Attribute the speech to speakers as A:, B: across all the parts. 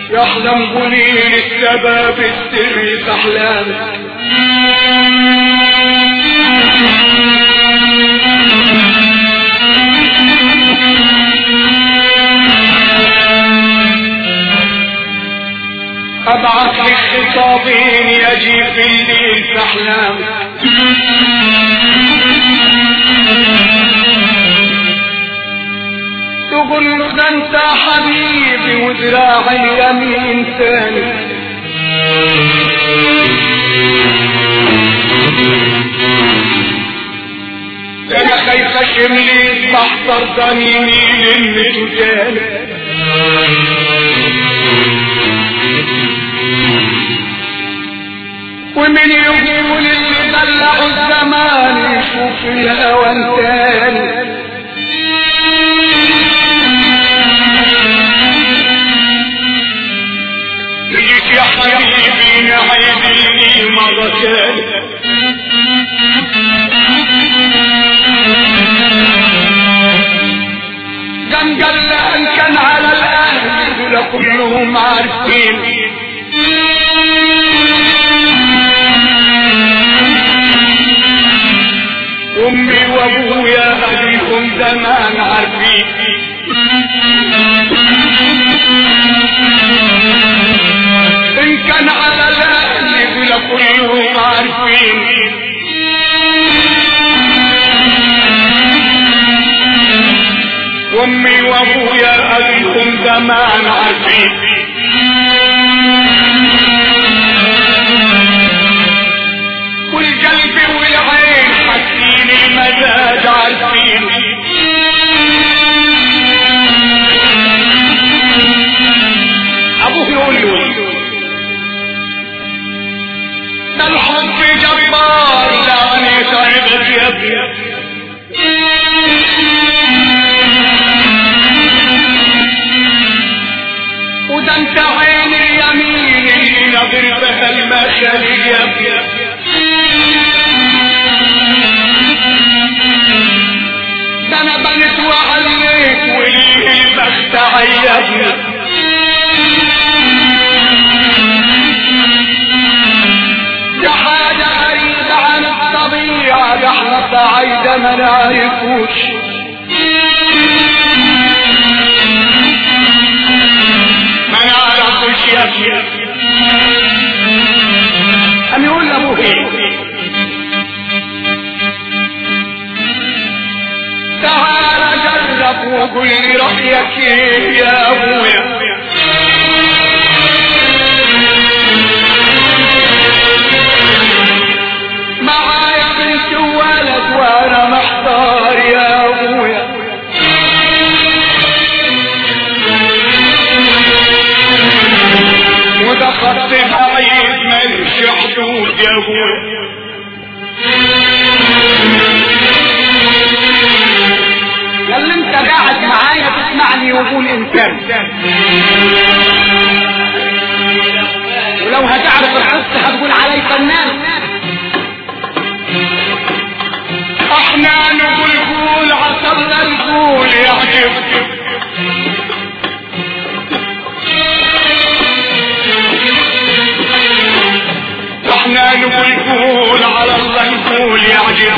A: يحلم قليل السبب السر في احلامك ابعث لك خطابين يجي في الليل في احلامك تقول له ده انت حبيبي وذراعي اليمين ثاني ده انا خايفه شملي بحضر ضنيني لمته تاني ومن يقول اللي دلعوا الزمان يشوف الهوى تاني ليك يا حبيبي نعيديني مرة تاني كان قال ان كان على الاهل دول كلهم عارفين امي وابويا ابيهم زمان عارفين ان كان على الاهل دول كلهم عارفين امي وابويا ابيهم زمان عارفين والقلب والعين حاسين المزاج عارفين ابوه يقول له ده الحب جبار يعني تعبت يا ابني وده انت عين اليمين اللي نظر بها المثل يا ابني ده انا بنت وعليك وليه البخت عيبني ده حاجة غريبة عن الطبيعة ده احنا صعيدة ما نعرفوش ما نعرفوش يا ابني أم يقول لأبوه ايه تعال جرب وقل لي رأيك ايه يا ابويا معايا بنت وولد وانا محتار يا ابويا وده خط بعيد ملش حدود يا ابويا قال لي انت قاعد معايا تسمعني وقول انسان ولو هتعرف القصه هتقول علي فنان احنا نقول قول عصرنا القول يعجب احنا نقول قول على الله نقول يعجب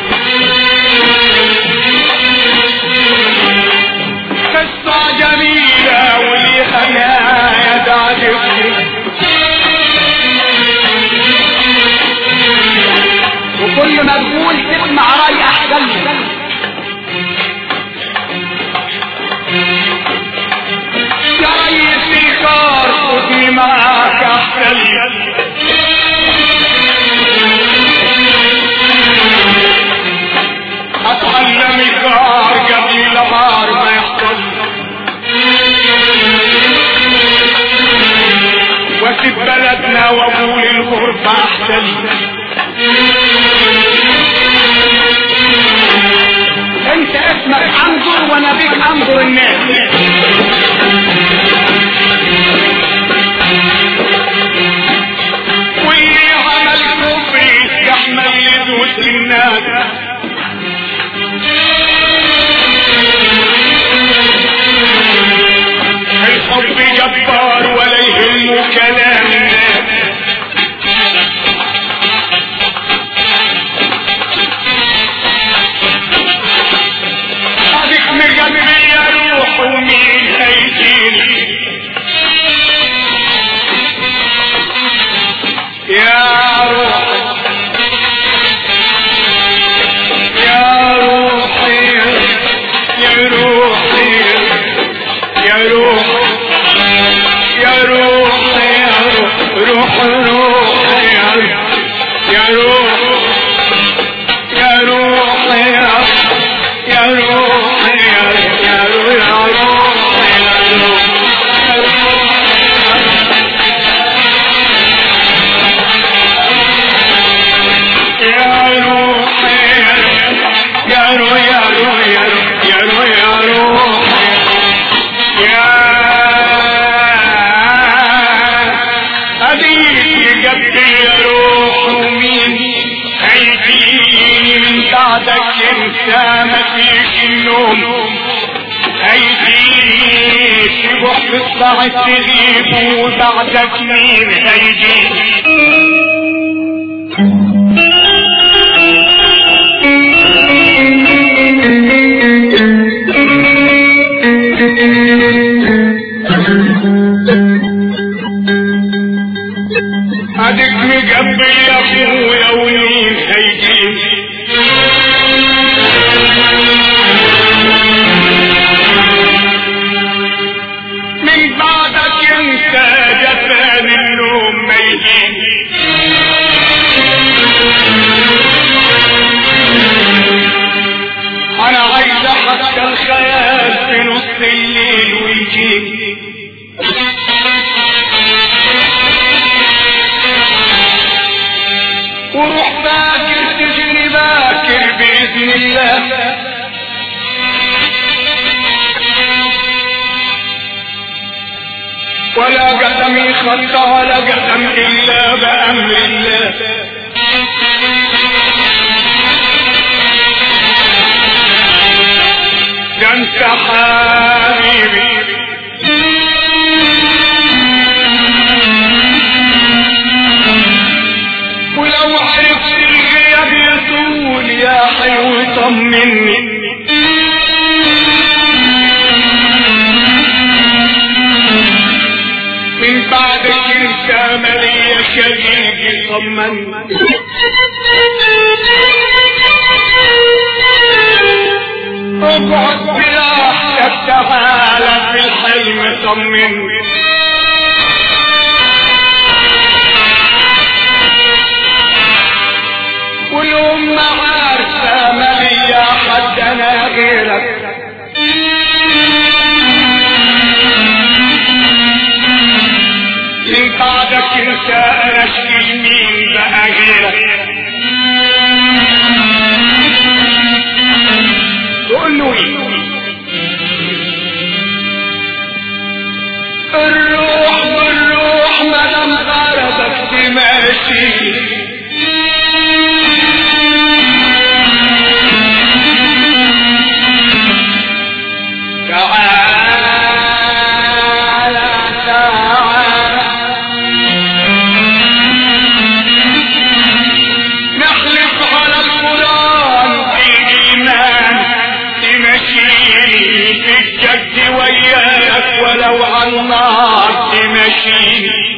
A: قصة جميلة وليها نهاية تعجبني وكل ما تقول تسمع رأي أحسن لي. يا ريس الكار خذني معاك أحسن لي. أتعلم الكار قبل العار ما يحصل واسيب بلدنا واقول الغربة احسن انت اسمك انظر وانا بيك انظر الناس واللي عمل كفر يستحمل يدوس الناس الحب جبار ولا روح يا روح يا يا روح يا يا روح يا روح يا روح يا روح يا روح يا روح يا روح يا روح يا روح يا أبيك قبل يا روح ومين هيجيني من بعدك انت ما فيش النوم هيجيني تروح تطلع تغيب وبعدك مين هيجيني عدك مقبل يا اخويا ومين هيجيني من بعدك انت جفان النوم ما يجيني انا عايز حتى الخيال في نص الليل ويجيني وروح باكر تجري باكر باذن الله ولا قدم يخط ولا قدم الا بامر الله ده انت حبيبي ولو عرفت الغياب يطول يا حلو طمني من بعدك انت مالي شقيقي طمني اقعد براحتك تعالى في الحلم طمني والأمة عارفة ما لي حد أنا غيرك من بعدك انت انا اشكي مين بقى غيرك تقول له ايه الروح بالروح مدام غربك تماشي تعالى تعالى نحلف على القرآن في إيمان تمشيني في الجد وياك ولو على النار تمشيني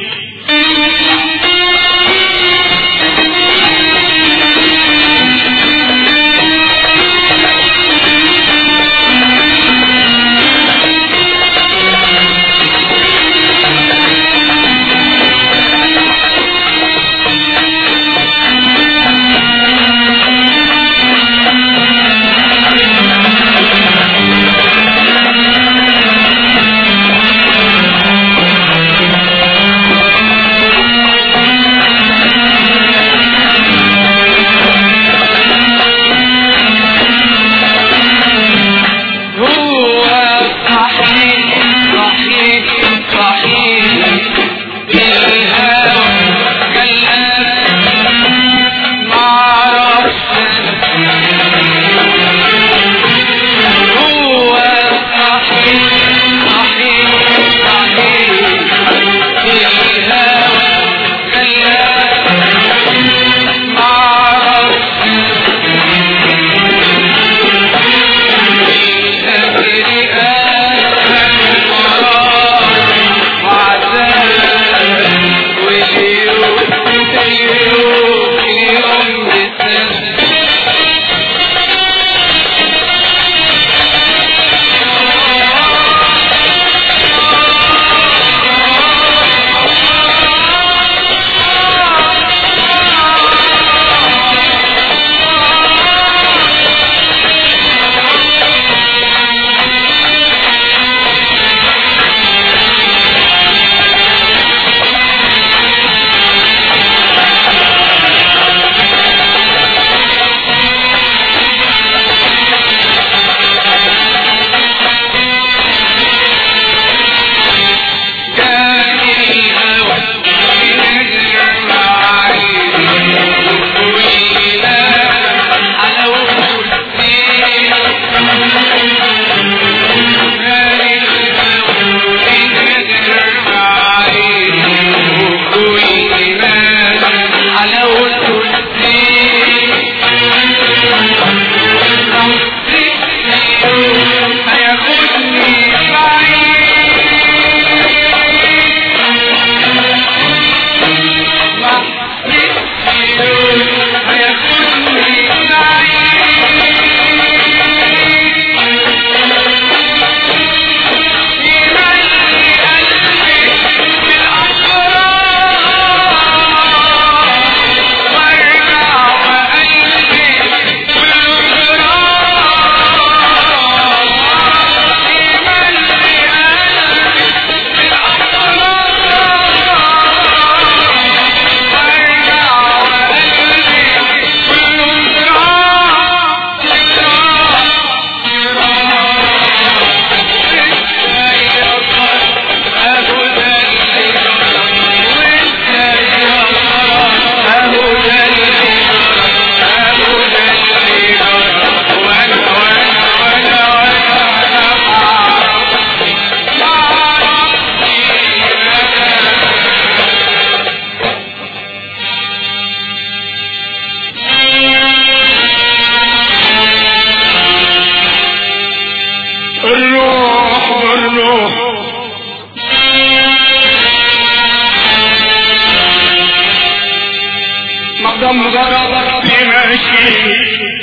A: الغرام غرام ماشي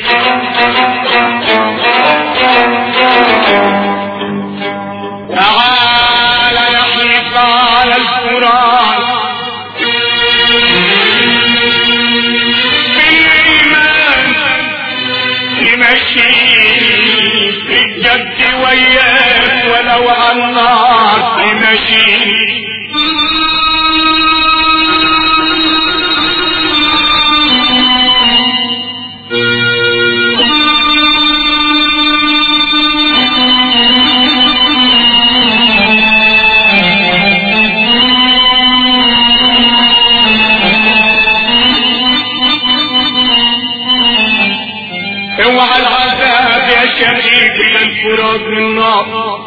A: تعال يحلف على الفرات بالإيمان يمشي في الجد وياك ولو على النار يمشي اوعى العذاب يا شريك الفرات من نار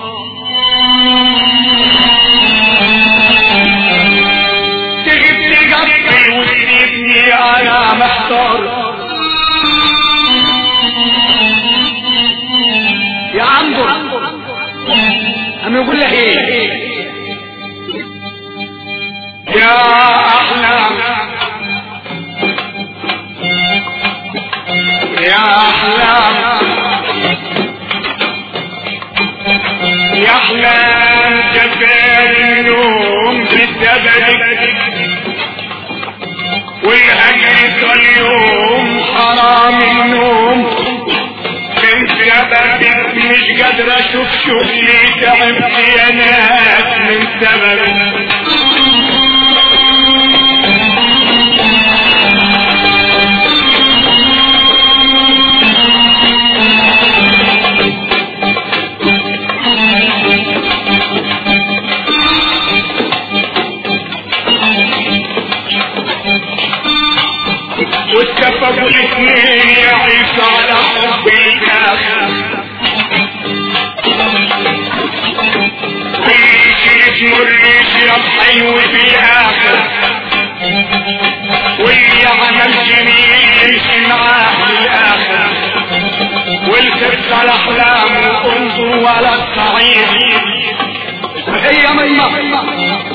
A: تغيب تغفل وتسيبني انا محتار
B: يا عمرو انا يقول لك ايه
A: يا احلام يا احلام يا احلام جفال النوم بسببك والهجر كل يوم حرام النوم من سببك مش قادر اشوف شغلي تعبت يا ناس من سببك واتفقوا الاثنين يعيشوا على حب الكافر ويجي يمر يشرب حلو في الاخر واللي عمل جميل يمشي معاه للاخر والكبس على احلامه انظر ولا الصعيد
B: هي ميمة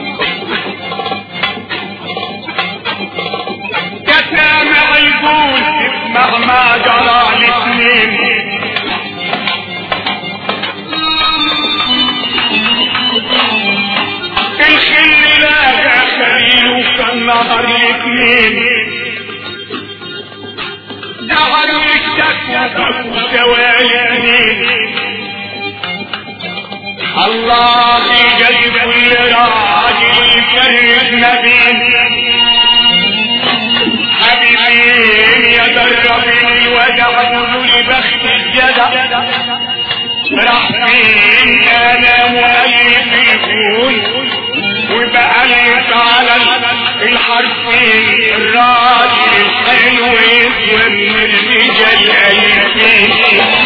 A: يا سامع يقول مهما جرى الاثنين الخل لاقى خليل وكان نهر الاثنين دهر الشك وسوى الاثنين الله في قلب كل راجل يفرق ما بين حبيبين يا دربي ودعوا لبخت الجدع راح فين انا مؤلف الكون وبألف على الحرفين الراجل الحلو يسوى من الرجال ألفين